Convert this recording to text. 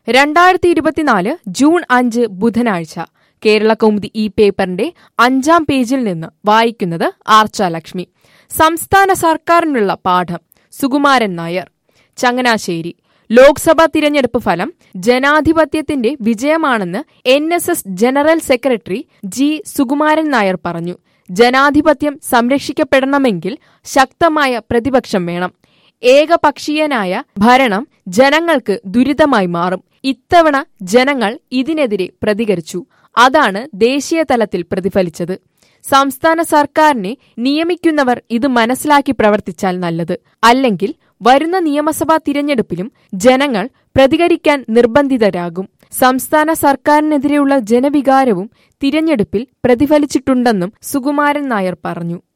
രണ്ടായിരത്തി ഇരുപത്തിനാല് ജൂൺ അഞ്ച് ബുധനാഴ്ച കേരള കൗമുദി ഈ പേപ്പറിന്റെ അഞ്ചാം പേജിൽ നിന്ന് വായിക്കുന്നത് ആർച്ച ലക്ഷ്മി സംസ്ഥാന സർക്കാരിനുള്ള പാഠം സുകുമാരൻ നായർ ചങ്ങനാശ്ശേരി ലോക്സഭാ തിരഞ്ഞെടുപ്പ് ഫലം ജനാധിപത്യത്തിന്റെ വിജയമാണെന്ന് N S S general secretary G Sukumaran Nair പറഞ്ഞു ജനാധിപത്യം സംരക്ഷിക്കപ്പെടണമെങ്കിൽ ശക്തമായ പ്രതിപക്ഷം വേണം ഏകപക്ഷീയനായ ഭരണം ജനങ്ങൾക്ക് ദുരിതമായി മാറും ഇത്തവണ ജനങ്ങൾ ഇതിനെതിരെ പ്രതികരിച്ചു അതാണ് ദേശീയ തലത്തിൽ പ്രതിഫലിച്ചത് സംസ്ഥാന സർക്കാരിനെ നിയമിക്കുന്നവർ ഇത് മനസ്സിലാക്കി പ്രവർത്തിച്ചാൽ നല്ലത് അല്ലെങ്കിൽ വരുന്ന നിയമസഭാ തിരഞ്ഞെടുപ്പിലും ജനങ്ങൾ പ്രതികരിക്കാൻ നിർബന്ധിതരാകും സംസ്ഥാന സർക്കാരിനെതിരെയുള്ള ജനവികാരവും തിരഞ്ഞെടുപ്പിൽ പ്രതിഫലിച്ചിട്ടുണ്ടെന്നും സുകുമാരൻ നായർ പറഞ്ഞു